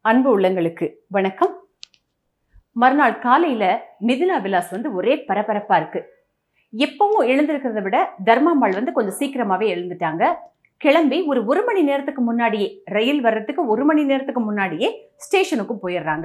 அன்பு உள்ளங்களுக்கு வணக்கம் மறுநாள் காலையில மிதிலா விலாஸ் வந்து ஒரே பரபரப்பா இருக்கு எப்பவும் எழுந்திருக்கிறத விட தர்மாம்பாள் வந்து கொஞ்சம் சீக்கிரமாவே எழுந்துட்டாங்க கிளம்பி ஒரு ஒரு மணி நேரத்துக்கு முன்னாடியே ரயில் வர்றதுக்கு ஒரு மணி நேரத்துக்கு முன்னாடியே ஸ்டேஷனுக்கு போயிடுறாங்க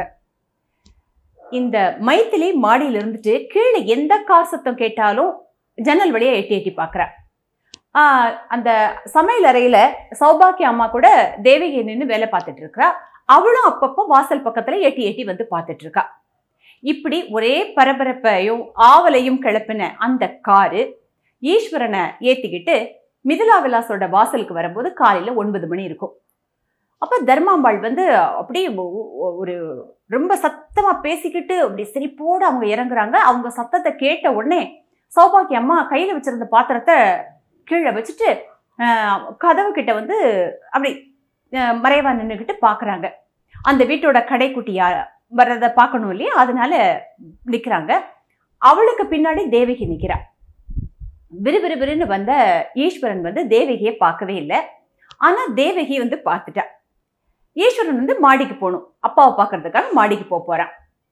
இந்த மைத்திலி மாடியில இருந்துட்டு கீழே எந்த கார் சத்தம் கேட்டாலும் ஜன்னல் வழியா எட்டி எட்டி பார்க்கறா ஆஹ் அந்த சமையல் அறையில சௌபாக்கிய அம்மா கூட தேவகி நின்று வேலை பார்த்துட்டு இருக்கா அவளும் அப்பப்போ வாசல் பக்கத்துல எட்டி எட்டி வந்து பார்த்துட்டு இருக்கா இப்படி ஒரே பரபரப்பையும் ஆவலையும் கிளப்பின அந்த காரு ஈஸ்வரனை ஏத்திக்கிட்டு மிதிலா விலாஸோட வாசலுக்கு வரும்போது காலையில ஒன்பது மணி இருக்கும் அப்ப தர்மாம்பாள் வந்து அப்படியே ஒ- ஒ- ஒரு ரொம்ப சத்தமா பேசிக்கிட்டு அப்படி சிரிப்போடு அவங்க இறங்குறாங்க அவங்க சத்தத்தை கேட்ட உடனே சௌபாக்கிய அம்மா கையில வச்சிருந்த பாத்திரத்தை கீழே வச்சுட்டு ஆஹ், கதவு கிட்ட வந்து அப்படி ஆஹ், மறைவா நின்றுக்கிட்டு பார்க்கறாங்க அந்த வீட்டோட கடைக்குட்டியா வர்றதை பார்க்கணும் இல்லையா அதனால நிக்கிறாங்க அவளுக்கு பின்னாடி தேவகி நிக்கிறா விறுவிறுவிறுன்னு வந்த ஈஸ்வரன் வந்து தேவகியை பார்க்கவே இல்லை ஆனா தேவகி வந்து பார்த்துட்டா ஈஸ்வரன் வந்து மாடிக்கு போகணும் அப்பாவை பார்க்கறதுக்காக மாடிக்கு போக போறான்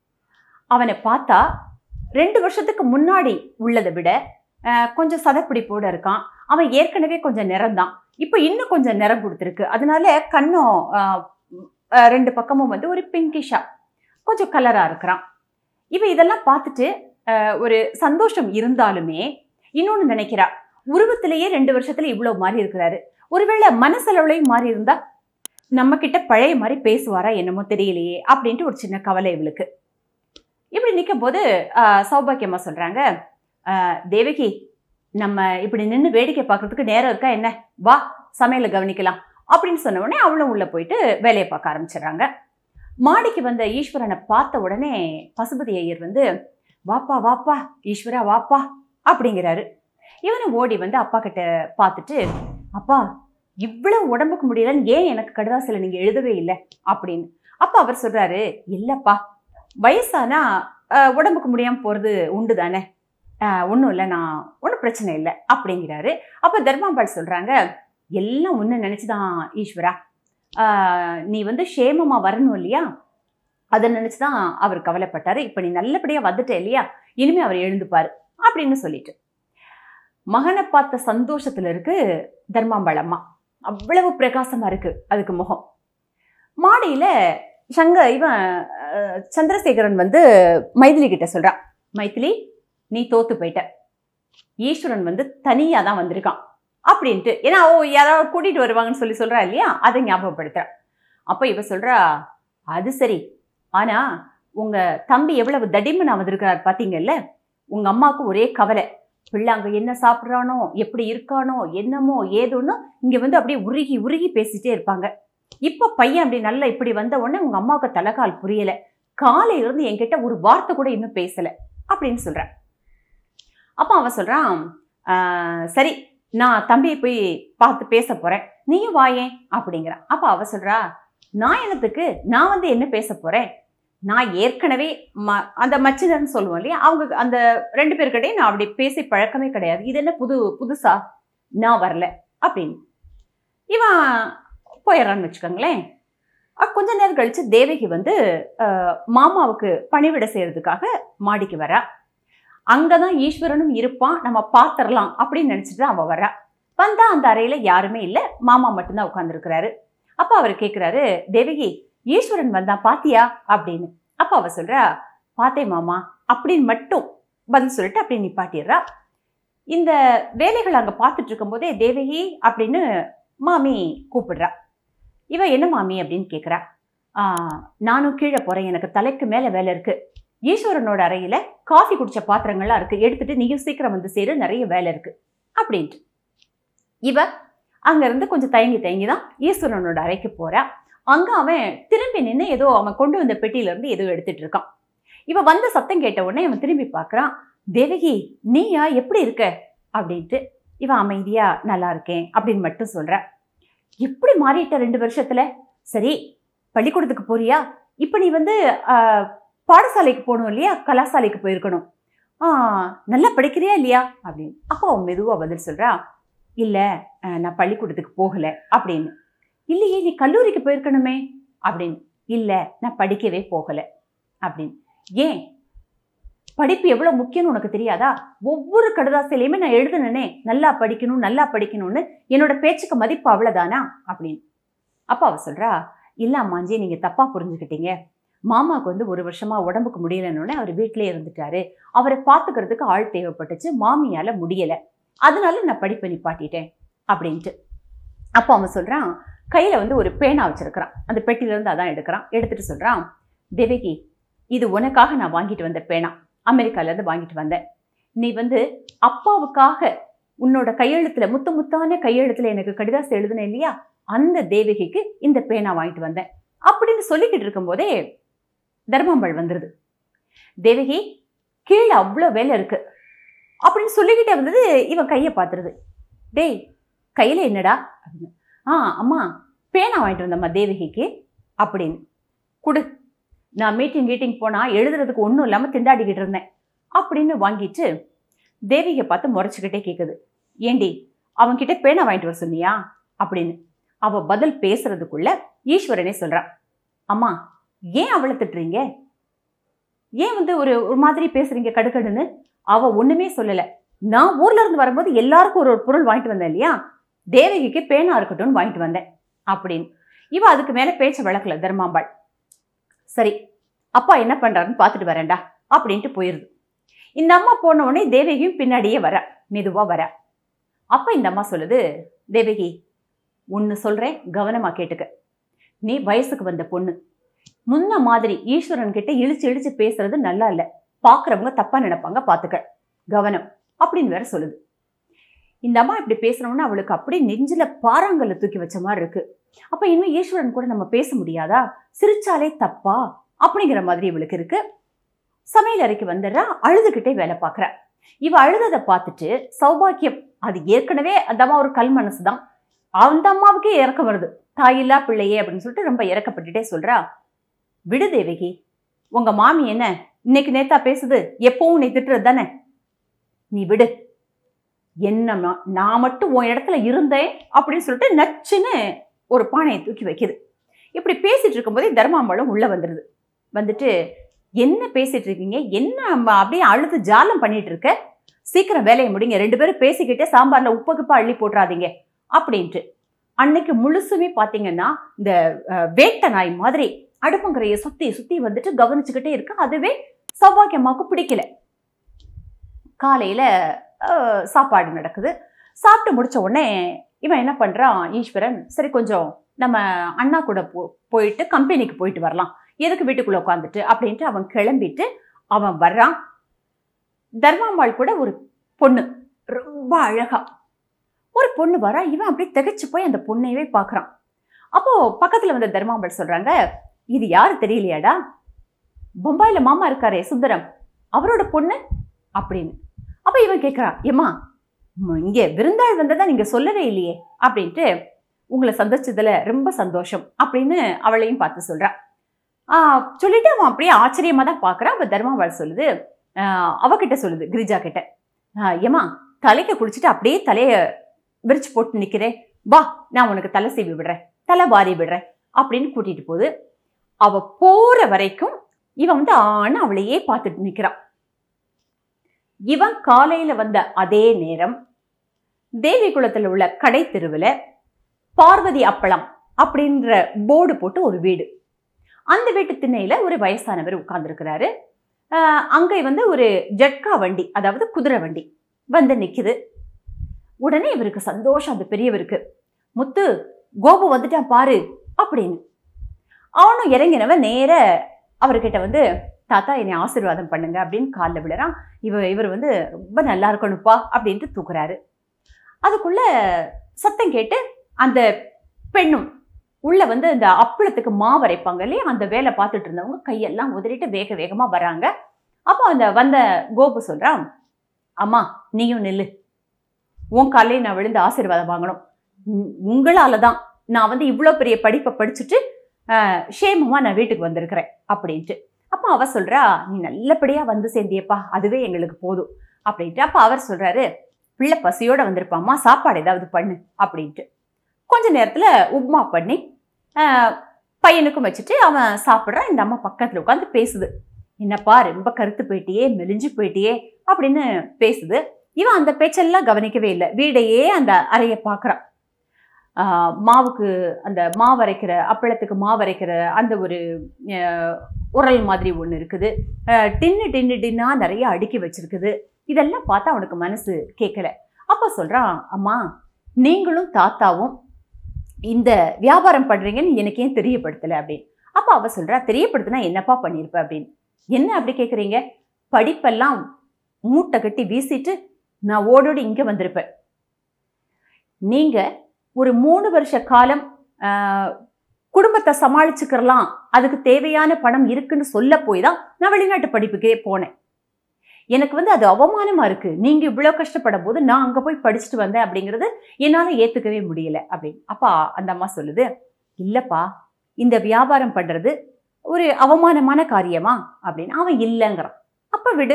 அவனை பார்த்தா ரெண்டு வருஷத்துக்கு முன்னாடி உள்ளதை விட ஆஹ், கொஞ்சம் சதப்பிடிப்போட இருக்கான் அவன் ஏற்கனவே கொஞ்சம் நிறம்தான் இப்போ இன்னும் கொஞ்சம் நிறம் கொடுத்துருக்கு அதனால கண்ணும் ஆஹ், ஆஹ், ரெண்டு பக்கமும் வந்து ஒரு பிங்கிஷா கொஞ்சம் கலரா இருக்கிறான் இவன் இதெல்லாம் பார்த்துட்டு ஆஹ், ஒரு சந்தோஷம் இருந்தாலுமே இன்னொன்னு நினைக்கிறா உருவத்திலேயே ரெண்டு வருஷத்துல இவ்வளவு மாறி இருக்கிறாரு ஒருவேளை மனசளவுலையும் மாறி இருந்தா நம்ம கிட்ட பழைய மாதிரி பேசுவாரா என்னமோ தெரியலையே அப்படின்ட்டு ஒரு சின்ன கவலை இவளுக்கு இப்படி நிற்கும் போது ஆஹ், சௌபாக்கியம்மா சொல்றாங்க ஆஹ், தேவகி நம்ம இப்படி நின்று வேடிக்கை பார்க்கறதுக்கு நேரம் இருக்கா என்ன வா சமையலை கவனிக்கலாம் அப்படின்னு சொன்ன உடனே அவளும் உள்ள போயிட்டு வேலையை பார்க்க ஆரம்பிச்சிடுறாங்க மாடிக்கு வந்த ஈஸ்வரனை பார்த்த உடனே பசுபதி ஐயர் வந்து வாப்பா வாப்பா ஈஸ்வரா வாப்பா அப்படிங்கிறாரு இவனும் ஓடி வந்து அப்பா கிட்ட பார்த்துட்டு அப்பா இவ்வளவு உடம்புக்கு முடியலன்னு ஏன் எனக்கு கடுதாசில நீங்க எழுதவே இல்லை அப்படின்னு அப்ப அவர் சொல்றாரு இல்லப்பா வயசானா ஆஹ், உடம்புக்கு முடியாம போறது உண்டு தானே ஒன்றும் இல்லை நான் ஒன்றும் பிரச்சனை இல்லை அப்படிங்கிறாரு அப்போ தர்மாம்பாள் சொல்றாங்க எல்லாம் ஒன்று நினச்சிதான் ஈஸ்வரா ஆஹ், நீ வந்து க்ஷேமமா வரணும் இல்லையா அதை நினச்சி தான் அவர் கவலைப்பட்டாரு இப்போ நீ நல்லபடியாக வந்துட்ட இல்லையா இனிமே அவர் எழுந்துப்பாரு அப்படின்னு சொல்லிட்டு மகனை பார்த்த சந்தோஷத்துல இருக்கு தர்மாம்பாள் அம்மா அவ்வளவு பிரகாசமா இருக்கு அதுக்கு முகம் மாடியில சங்க இவன் அஹ், சந்திரசேகரன் வந்து மைதிலி கிட்ட சொல்றான் மைதிலி நீ தோத்து போயிட்ட ஈஸ்வரன் வந்து தனியா தான் வந்திருக்கான் அப்படின்ட்டு ஏன்னா ஓ யாராவது கூட்டிட்டு வருவாங்கன்னு சொல்லி சொல்றா இல்லையா அதை ஞாபகப்படுத்துறா அப்ப இவ சொல்றா அது சரி ஆனா உங்க தம்பி எவ்வளவு தடிமனா வந்திருக்கிறார் பாத்தீங்கல்ல உங்க அம்மாவுக்கு ஒரே கவலை பிள்ளை அங்க என்ன சாப்பிட்றானோ எப்படி இருக்கானோ என்னமோ ஏதோன்னு இங்க வந்து அப்படியே உருகி உருகி பேசிட்டே இருப்பாங்க இப்ப பையன் அப்படி நல்லா இப்படி வந்த உடனே உங்க அம்மாவுக்கு தலைக்கால் புரியல காலையில இருந்து என்கிட்ட ஒரு வார்த்தை கூட இன்னும் பேசல அப்படின்னு சொல்றான் அப்ப அவன் சொல்றான் "ஆஹ், சரி நான் தம்பியை போய் பார்த்து பேச போறேன் நீயும் வாயேன் அப்படிங்கிறான் அப்ப அவ சொல்றா நான் என்னத்துக்கு நான் வந்து என்ன பேச போறேன் நான் ஏற்கனவே ம அந்த மச்சினர்னு சொல்லுவோம் இல்லையா அவங்க அந்த ரெண்டு பேர்கிட்டயும் நான் அப்படி பேசி பழக்கமே கிடையாது இது என்ன புது புதுசா நான் வரல அப்படின்னு இவன் போயிடறான்னு வச்சுக்கோங்களேன் அஹ் கொஞ்ச நேரம் கழிச்சு தேவகி வந்து அஹ், மாமாவுக்கு பணிவிட செய்யறதுக்காக மாடிக்கு வரா அங்கதான் ஈஸ்வரனும் இருப்பான் நம்ம பாத்திரலாம் அப்படின்னு நினைச்சிட்டு அவ வரா வந்தா அந்த அறையில யாருமே இல்ல மாமா மட்டும்தான் உட்கார்ந்துருக்கிறாரு அப்ப அவர் கேக்குறாரு தேவகி ஈஸ்வரன் வந்தான் பாத்தியா அப்படின்னு அப்ப அவ சொல்றா பார்த்தேன் மாமா அப்படின்னு மட்டும் பதில் சொல்லிட்டு அப்படியே நிப்பாட்டிடுறா இந்த வேலைகள் அங்க பார்த்துட்டு இருக்கும்போதே தேவகி அப்படின்னு மாமி கூப்பிடுறா இவ என்ன மாமி அப்படின்னு கேக்குறா "ஆ, நானும் கீழே போறேன் எனக்கு தலைக்கு மேல வேலை இருக்கு ஈஸ்வரனோட அறையில காஃபி குடிச்ச பாத்திரங்கள்லாம் இருக்கு எடுத்துட்டு நீயும் சீக்கிரம் வந்து சேரு நிறைய வேலை இருக்கு அப்படின்ட்டு இவ அங்க இருந்து கொஞ்சம் தயங்கி தயங்கி தான் ஈஸ்வரனோட அறைக்கு போறா அங்க அவன் திரும்பி நின்று ஏதோ அவன் கொண்டு வந்த பெட்டியில இருந்து ஏதோ எடுத்துட்டு இருக்கான் இவ வந்த சத்தம் கேட்ட உடனே அவன் திரும்பி பார்க்கறான் தேவகி நீயா எப்படி இருக்க அப்படின்ட்டு இவன் அமைதியா நல்லா இருக்கேன் அப்படின்னு மட்டும் சொல்ற எப்படி மாறிட்ட ரெண்டு வருஷத்துல சரி பள்ளிக்கூடத்துக்கு போறியா இப்ப நீ வந்து ஆஹ், பாடசாலைக்கு போகணும் இல்லையா கலாசாலைக்கு போயிருக்கணும் ஆ நல்லா படிக்கிறியா இல்லையா அப்படின்னு அப்போ அவன் மெதுவா பதில் சொல்றா இல்ல அஹ், நான் பள்ளிக்கூடத்துக்கு போகல அப்படின்னு இல்லையே நீ கல்லூரிக்கு போயிருக்கணுமே அப்படின்னு இல்ல நான் படிக்கவே போகல அப்படின்னு ஏன் படிப்பு எவ்வளவு முக்கியம்னு உனக்கு தெரியாதா ஒவ்வொரு கடுதாசிலையுமே நான் எழுதுனனே நல்லா படிக்கணும் நல்லா படிக்கணும்னு என்னோட பேச்சுக்கு மதிப்பு அவ்வளவுதானா அப்படின்னு அப்பா அவ சொல்றா இல்ல அம்மாஞ்சி நீங்க தப்பா புரிஞ்சுக்கிட்டீங்க மாமாவுக்கு வந்து ஒரு வருஷமா உடம்புக்கு முடியலன்னு அவர் வீட்டிலே இருந்துட்டாரு அவரை பார்த்துக்கிறதுக்கு ஆள் தேவைப்பட்டுச்சு மாமியால முடியல அதனால நான் படிப்பை நிப்பாட்டிட்டேன் அப்படின்ட்டு அப்போ அவன் சொல்றான் கையில வந்து ஒரு பேனா வச்சிருக்கிறான் அந்த பெட்டில இருந்து அதான் எடுக்கிறான் எடுத்துட்டு சொல்றான் தேவகி இது உனக்காக நான் வாங்கிட்டு வந்த பேனா அமெரிக்கால இருந்து வாங்கிட்டு வந்தேன் நீ வந்து அப்பாவுக்காக உன்னோட கையெழுத்துல முத்து முத்தான கையெழுத்துல எனக்கு கடிதாசம் எழுதுன இல்லையா அந்த தேவகிக்கு இந்த பேனா வாங்கிட்டு வந்தேன் அப்படின்னு சொல்லிக்கிட்டு இருக்கும்போதே தர்மாம்பள் வந்துருது தேவகி கீழே அவ்வளோ வேலை இருக்கு அப்படின்னு சொல்லிக்கிட்டே வந்தது இவன் கையை பார்த்துருது டேய் கையில் என்னடா அப்படின்னு ஆ அம்மா பேனா வாங்கிட்டு வந்தம்மா தேவகிக்கு அப்படின்னு குடு நான் மீட்டிங் கீட்டிங் போனால் எழுதுறதுக்கு ஒன்றும் இல்லாமல் திண்டாடிக்கிட்டு இருந்தேன் அப்படின்னு வாங்கிட்டு தேவிகை பார்த்து முறைச்சிக்கிட்டே கேட்குது ஏண்டி அவன்கிட்ட பேனா வாங்கிட்டு வர சொன்னியா அப்படின்னு அவ பதில் பேசுறதுக்குள்ள ஈஸ்வரனே சொல்றான் அம்மா ஏன் அவளை திட்டுறீங்க ஏன் வந்து ஒரு ஒரு மாதிரி பேசுறீங்க கடுக்கடுன்னு அவ ஒண்ணுமே சொல்லல நான் ஊர்ல இருந்து வரும்போது எல்லாருக்கும் ஒரு ஒரு பொருள் வாங்கிட்டு வந்தேன் இல்லையா தேவகிக்கு பேனா இருக்கட்டும்னு வாங்கிட்டு வந்தேன் அப்படின்னு இவ அதுக்கு மேல பேச்ச வழக்கல தர்மாம்பாள் சரி அப்பா என்ன பண்றாருன்னு பார்த்துட்டு வரேன்டா அப்படின்ட்டு போயிருது இந்த அம்மா போன உடனே தேவகியும் பின்னாடியே வர மெதுவா வர அப்ப இந்த அம்மா சொல்லுது தேவகி ஒன்னு சொல்றேன் கவனமா கேட்டுக்க நீ வயசுக்கு வந்த பொண்ணு முன்ன மாதிரி ஈஸ்வரன் கிட்ட இழிச்சு இழிச்சு பேசுறது நல்லா இல்ல பாக்குறவங்க தப்பா நினைப்பாங்க பாத்துக்க கவனம் அப்படின்னு வேற சொல்லுது இந்த அம்மா இப்படி பேசணும்னா அவளுக்கு அப்படியே நெஞ்சில பாறாங்கல்ல தூக்கி வச்ச மாதிரி இருக்கு அப்ப இன்னும் ஈஸ்வரன் கூட நம்ம பேச முடியாதா சிரிச்சாலே தப்பா அப்படிங்கிற மாதிரி இவளுக்கு இருக்கு சமையல் அறைக்கு வந்துடுறா அழுதுகிட்டே வேலை பார்க்கறா இவ அழுததை பார்த்துட்டு சௌபாக்கியம் அது ஏற்கனவே அந்த அம்மா ஒரு கல் மனசு தான் அந்த அம்மாவுக்கே இறக்கம் வருது தாயில்லா பிள்ளையே அப்படின்னு சொல்லிட்டு ரொம்ப இறக்கப்பட்டுட்டே சொல்றா விடு தேவகி உங்க மாமி என்ன இன்னைக்கு நேத்தா பேசுது எப்பவும் நீ திட்டுறது தானே நீ விடு என்ன மா- நான் மட்டும் உன் இடத்துல இருந்தேன் அப்படின்னு சொல்லிட்டு நச்சுன்னு ஒரு பானையை தூக்கி வைக்குது இப்படி பேசிட்டு இருக்கும்போதே தர்மாம்பழம் உள்ள வந்துடுது வந்துட்டு என்ன பேசிட்டு இருக்கீங்க என்ன அம்மா அப்படியே அழுது ஜாலம் பண்ணிட்டு இருக்க சீக்கிரம் வேலையை முடிங்க ரெண்டு பேரும் பேசிக்கிட்டே சாம்பார்ல உப்பு குப்பா அள்ளி போட்டுறாதீங்க அப்படின்ட்டு அன்னைக்கு முழுசுமே பாத்தீங்கன்னா இந்த அஹ், வேட்டை நாய் மாதிரி அடுப்பங்கரையை சுத்தி சுத்தி வந்துட்டு கவனிச்சுக்கிட்டே இருக்கு அதுவே சௌபாக்கியம்மாவுக்கு பிடிக்கல காலையில அஹ், சாப்பாடு நடக்குது சாப்பிட்டு முடிச்ச உடனே இவன் என்ன பண்றான் ஈஸ்வரன் சரி கொஞ்சம் நம்ம அண்ணா கூட போ போயிட்டு கம்பெனிக்கு போயிட்டு வரலாம் எதுக்கு வீட்டுக்குள்ள உட்காந்துட்டு அப்படின்ட்டு அவன் கிளம்பிட்டு அவன் வர்றான் தர்மாம்பாள் கூட ஒரு பொண்ணு ரொம்ப அழகா ஒரு பொண்ணு வரா இவன் அப்படியே திகைச்சு போய் அந்த பொண்ணையவே பார்க்கறான் அப்போ பக்கத்துல வந்த தர்மாம்பாள் சொல்றாங்க இது யாரு தெரியலையாடா பொம்பாயில மாமா இருக்காரே சுந்தரம் அவரோட பொண்ணு அப்படின்னு அப்ப இவன் கேட்கறான் ஏமா இங்க விருந்தாள் வந்ததா நீங்க சொல்லவே இல்லையே அப்படின்ட்டு உங்களை சந்திச்சதுல ரொம்ப சந்தோஷம் அப்படின்னு அவளையும் பார்த்து சொல்றான் ஆஹ் சொல்லிட்டு அவன் அப்படியே ஆச்சரியமா தான் பார்க்கறான் அவ தர்மாவாள் சொல்லுது ஆஹ் அவகிட்ட சொல்லுது கிரிஜா கிட்ட ஆஹ் ஏமா தலைக்கு குளிச்சுட்டு அப்படியே தலைய விரிச்சு போட்டு நிக்கிறேன் வா நான் உனக்கு தலை சீவி விடுறேன் தலை வாரி விடுறேன் அப்படின்னு கூட்டிட்டு போகுது அவ போற வரைக்கும் இவன் வந்து ஆன அவளையே பார்த்துட்டு நிக்கிறான் இவன் காலையில வந்த அதே நேரம் தேவி குளத்துல உள்ள கடை தெருவுல பார்வதி அப்பளம் அப்படின்ற போர்டு போட்டு ஒரு வீடு அந்த வீட்டு திண்ணையில ஒரு வயசானவர் உட்கார்ந்துருக்கிறாரு அங்கே வந்து ஒரு ஜட்கா வண்டி அதாவது குதிரை வண்டி வந்து நிக்குது உடனே இவருக்கு சந்தோஷம் அந்த பெரியவருக்கு முத்து கோபு வந்துட்டான் பாரு அப்படின்னு அவனும் இறங்கினவன் நேர அவர்கிட்ட வந்து தாத்தா என்னை ஆசீர்வாதம் பண்ணுங்க அப்படின்னு காலில் விழுறான் இவ இவர் வந்து ரொம்ப நல்லா இருக்கணும்ப்பா அப்படின்ட்டு தூக்குறாரு அதுக்குள்ள சத்தம் கேட்டு அந்த பெண்ணும் உள்ள வந்து இந்த அப்பளத்துக்கு மாவு அரைப்பாங்க இல்லையா அந்த வேலை பார்த்துட்டு இருந்தவங்க கையெல்லாம் உதறிட்டு வேக வேகமா வராங்க அப்போ அந்த வந்த கோபு சொல்றான் அம்மா நீயும் நில்லு உன் காலையை நான் விழுந்து ஆசீர்வாதம் வாங்கணும் உ- உங்களால தான் நான் வந்து இவ்வளோ பெரிய படிப்பை படிச்சுட்டு ஆஹ், சேமமா நான் வீட்டுக்கு வந்திருக்கிறேன் அப்படின்ட்டு அப்போ அவ சொல்றா நீ நல்லபடியா வந்து சேர்ந்தியப்பா அதுவே எங்களுக்கு போதும் அப்படின்ட்டு அப்போ அவர் சொல்றாரு பிள்ளை பசியோட வந்திருப்பாம்மா சாப்பாடு ஏதாவது பண்ணு அப்படின்ட்டு கொஞ்ச நேரத்துல உப்மா பண்ணி ஆஹ், பையனுக்கும் வச்சுட்டு அவன் சாப்பிட்றான் இந்த அம்மா பக்கத்துல உட்காந்து பேசுது என்னப்பா ரொம்ப கருத்து போயிட்டியே மெலிஞ்சு போயிட்டியே அப்படின்னு பேசுது இவன் அந்த பேச்செல்லாம் கவனிக்கவே இல்லை வீடையே அந்த அறையை பார்க்குறான் ஆஹ் மாவுக்கு அந்த மாவு அரைக்கிற அப்பளத்துக்கு மாவு அரைக்கிற அந்த ஒரு ஆஹ், உரல் மாதிரி ஒன்று இருக்குது ஆஹ், டின்னு டின்னு டின்னா நிறைய அடுக்கி வச்சிருக்குது இதெல்லாம் பார்த்தா அவனுக்கு மனசு கேட்கல அப்போ சொல்றான் அம்மா நீங்களும் தாத்தாவும் இந்த வியாபாரம் பண்றீங்கன்னு எனக்கு ஏன் தெரியப்படுத்தலை அப்படின்னு அப்போ அவ சொல்றா தெரியப்படுத்தினா என்னப்பா பண்ணியிருப்ப அப்படின்னு என்ன அப்படி கேட்குறீங்க படிப்பெல்லாம் மூட்டை கட்டி வீசிட்டு நான் ஓடோடி இங்கே வந்திருப்பேன் நீங்க ஒரு மூணு வருஷ காலம் ஆஹ், குடும்பத்தை சமாளிச்சுக்கிறலாம் அதுக்கு தேவையான பணம் இருக்குன்னு சொல்ல போய் தான் நான் வெளிநாட்டு படிப்புக்கே போனேன் எனக்கு வந்து அது அவமானமா இருக்கு நீங்க இவ்வளோ கஷ்டப்படும் போது நான் அங்க போய் படிச்சுட்டு வந்தேன் அப்படிங்கிறது என்னால ஏத்துக்கவே முடியல அப்படின்னு அப்பா அந்த அம்மா சொல்லுது இல்லப்பா இந்த வியாபாரம் பண்றது ஒரு அவமானமான காரியமா அப்படின்னு அவன் இல்லைங்கிறான் அப்ப விடு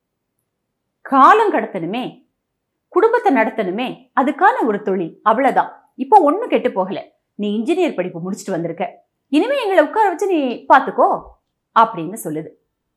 காலம் கடத்தணுமே குடும்பத்தை நடத்தணுமே அதுக்கான ஒரு தொழில் அவ்வளவுதான் இப்போ ஒன்றும் கெட்டு போகல நீ இன்ஜினியர் படிப்பு முடிச்சுட்டு வந்திருக்க இனிமே எங்களை உட்கார வச்சு நீ பார்த்துக்கோ அப்படின்னு சொல்லுது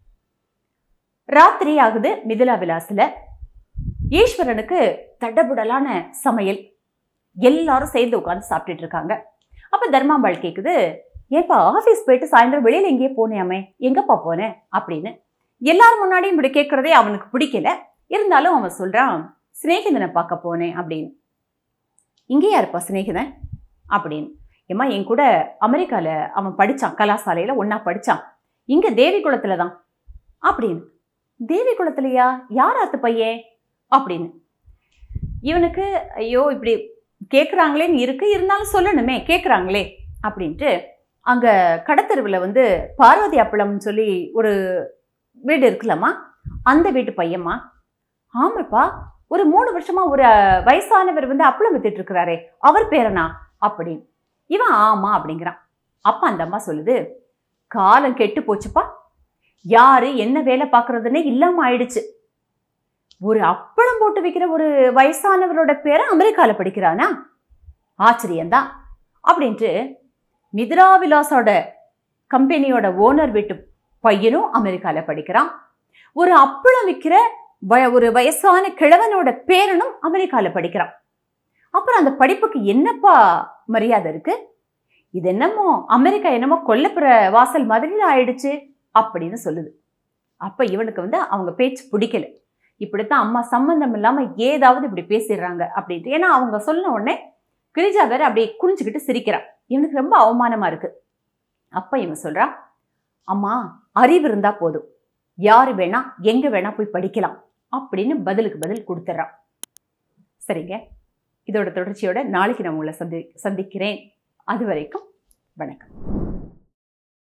ராத்திரி ஆகுது மிதிலா விலாஸ்ல ஈஸ்வரனுக்கு தடபுடலான சமையல் எல்லாரும் சேர்ந்து உட்காந்து சாப்பிட்டுட்டு இருக்காங்க அப்ப தர்மாம்பாள் கேக்குது ஏப்பா ஆபீஸ் போயிட்டு சாயந்தரம் வெளியில எங்கேயே போனேயாமே எங்கப்பா போனேன் அப்படின்னு எல்லாரும் முன்னாடியும் இப்படி கேட்கறதே அவனுக்கு பிடிக்கல இருந்தாலும் அவன் சொல்றான் சிநேகிதனை பார்க்க போனேன் அப்படின்னு இங்கே யாருப்பா சிநேகிதன் அப்படின்னு ஏம்மா என் கூட அமெரிக்கால அவன் படிச்சான் கலாசாலையில ஒண்ணா படிச்சான் இங்க தேவி குளத்துல தான் அப்படின்னு தேவி குளத்துலயா யார் ஆத்து பையன் அப்படின்னு இவனுக்கு ஐயோ இப்படி கேட்குறாங்களேன்னு இருக்கு இருந்தாலும் சொல்லணுமே கேட்குறாங்களே அப்படின்ட்டு அங்கே கடத்தெருவில் வந்து பார்வதி அப்பளம்னு சொல்லி ஒரு வீடு இருக்குல்லம்மா அந்த வீட்டு பையம்மா ஆமாப்பா ஒரு மூணு வருஷமா ஒரு அஹ், வயசானவர் வந்து அப்பளம் வித்துட்டு இருக்கிறாரே அவர் பேரனா அப்படின்னு இவன் ஆமா அப்படிங்கிறான் அப்ப அந்த அம்மா சொல்லுது காலம் கெட்டு போச்சுப்பா யாரு என்ன வேலை பார்க்கறதுன்னே இல்லாம ஆயிடுச்சு ஒரு அப்பளம் போட்டு விற்கிற ஒரு வயசானவரோட பேரை அமெரிக்கால படிக்கிறானா ஆச்சரியம்தான் அப்படின்ட்டு நிதிரா விலாஸோட கம்பெனியோட ஓனர் வீட்டு பையனும் அமெரிக்கால படிக்கிறான் ஒரு அப்பளம் விற்கிற வய- ஒரு வயசான கிழவனோட பேரனும் அமெரிக்கால படிக்கிறான் அப்புறம் அந்த படிப்புக்கு என்னப்பா மரியாதை இருக்கு இது என்னமோ அமெரிக்கா என்னமோ கொல்லப்புற வாசல் மாதிரி ஆயிடுச்சு அப்படின்னு சொல்லுது அப்ப இவனுக்கு வந்து அவங்க பேச்சு பிடிக்கல இப்படித்தான் அம்மா சம்பந்தம் இல்லாம ஏதாவது இப்படி பேசிடுறாங்க அப்படின்ட்டு ஏன்னா அவங்க சொன்ன உடனே கிரிஜா வேற அப்படியே குனிஞ்சுக்கிட்டு சிரிக்கிறான் இவனுக்கு ரொம்ப அவமானமா இருக்கு அப்ப இவன் சொல்றான் அம்மா அறிவு இருந்தா போதும் யாரு வேணா எங்க வேணா போய் படிக்கலாம் அப்படின்னு பதிலுக்கு பதில் கொடுத்துட்றான் சரிங்க இதோட தொடர்ச்சியோட நாளைக்கு நான் உங்களை சந்தி சந்திக்கிறேன் அது வரைக்கும் வணக்கம்